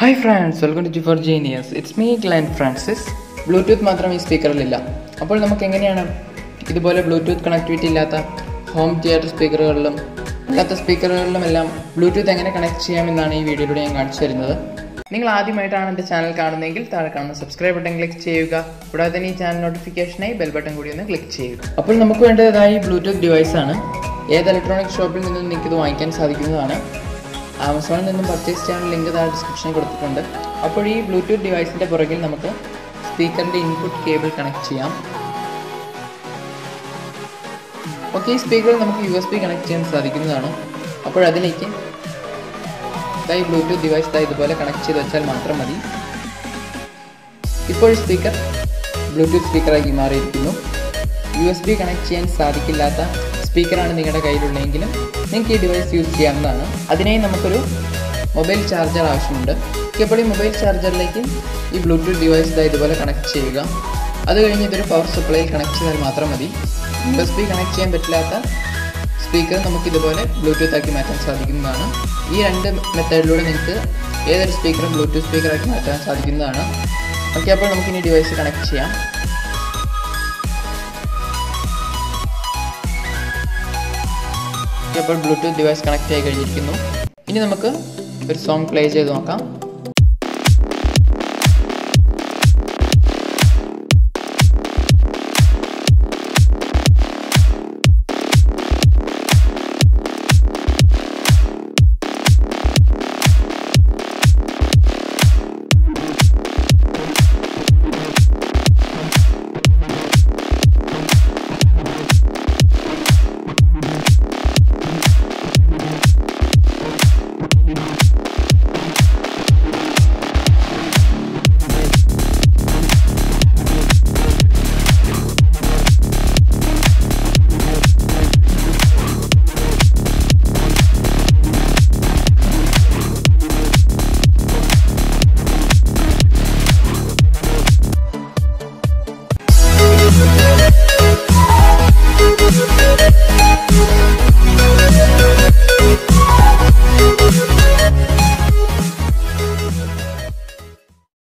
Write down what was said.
hi friends welcome to G four genius it's me Glen Francis Bluetooth മാത്രം ഈ സ്പീക്കറിലില്ല അപ്പോൾ നമുക്ക് എങ്ങനെയാണ് ഇതുപോലെ ബ്ലൂടൂത്ത് കണക്ടിവിറ്റി ഇല്ലാത്ത ഹോം തിയേറ്റർ സ്പീക്കറുകളിലും അല്ലാത്ത സ്പീക്കറുകളിലും എല്ലാം ബ്ലൂടൂത്ത് എങ്ങനെ കണക്ട് ചെയ്യാമെന്നാണ് ഈ വീഡിയോയിലൂടെ ഞാൻ കാണിച്ചു തരുന്നത് നിങ്ങൾ ആദ്യമായിട്ടാണ് എൻ്റെ ചാനൽ കാണുന്നതെങ്കിൽ താഴെ കാണുന്ന സബ്സ്ക്രൈബ് ബട്ടൺ ക്ലിക്ക് ചെയ്യുക കൂടാതെ തന്നെ ഈ ചാനൽ നോട്ടിഫിക്കേഷനായി ബെൽ ബട്ടൺ കൂടി ഒന്ന് ക്ലിക്ക് ചെയ്യുക അപ്പോൾ നമുക്ക് വേണ്ടതായി ബ്ലൂടൂത്ത് ഡിവൈസ് ആണ് ഏത് ഇലക്ട്രോണിക് ഷോപ്പിൽ നിന്നും നിങ്ങൾക്ക് ഇത് വാങ്ങിക്കാൻ സാധിക്കുന്നതാണ് ആമസോണിൽ നിന്നും പർച്ചേസ് ചെയ്യാനുള്ള ലിങ്ക് താഴെ ഡിസ്ക്രിപ്ഷനിൽ കൊടുത്തിട്ടുണ്ട് അപ്പോൾ ഈ ബ്ലൂടൂത്ത് ഡിവൈസിൻ്റെ പുറകിൽ നമുക്ക് സ്പീക്കറിൻ്റെ ഇൻപുട്ട് കേബിൾ കണക്ട് ചെയ്യാം ഓക്കെ ഈ സ്പീക്കറിൽ നമുക്ക് യു എസ് ബി കണക്ട് ചെയ്യാൻ സാധിക്കുന്നതാണ് അപ്പോൾ അതിലേക്ക് ദാ ഈ ബ്ലൂടൂത്ത് ഡിവൈസ് ദാ ഇതുപോലെ കണക്ട് ചെയ്ത് വെച്ചാൽ മാത്രം മതി ഇപ്പോൾ ഈ സ്പീക്കർ ബ്ലൂടൂത്ത് സ്പീക്കറാക്കി മാറിയിരിക്കുന്നു യു എസ് ബി കണക്ട് ചെയ്യാൻ സാധിക്കില്ലാത്ത സ്പീക്കറാണ് നിങ്ങളുടെ കയ്യിലുള്ളതെങ്കിലും നിങ്ങൾക്ക് ഈ ഡിവൈസ് യൂസ് ചെയ്യാവുന്നതാണ് അതിനായി നമുക്കൊരു മൊബൈൽ ചാർജർ ആവശ്യമുണ്ട് ഇപ്പോൾ ഈ മൊബൈൽ ചാർജറിലേക്ക് ഈ ബ്ലൂടൂത്ത് ഡിവൈസ് ഇതാ ഇതുപോലെ കണക്ട് ചെയ്യുക അത് കഴിഞ്ഞ് ഇതൊരു പവർ സപ്ലൈയിൽ കണക്ട് ചെയ്താൽ മാത്രം മതി യു എസ് ബി കണക്ട് ചെയ്യാൻ പറ്റില്ലാത്ത സ്പീക്കർ നമുക്ക് ഇതുപോലെ ബ്ലൂടൂത്ത് ആക്കി മാറ്റാൻ സാധിക്കുന്നതാണ് ഈ രണ്ട് മെത്തേഡിലൂടെ നിങ്ങൾക്ക് ഏതൊരു സ്പീക്കറും ബ്ലൂടൂത്ത് സ്പീക്കറാക്കി മാറ്റാൻ സാധിക്കുന്നതാണ് ഓക്കെ അപ്പോൾ നമുക്കിനി ഡിവൈസ് കണക്ട് ചെയ്യാം അപ്പോൾ ബ്ലൂടൂത്ത് ഡിവൈസ് കണക്ട് ആയി കഴിഞ്ഞിരിക്കുന്നു ഇനി നമുക്ക് ഒരു സോങ് പ്ലേ ചെയ്ത് നോക്കാം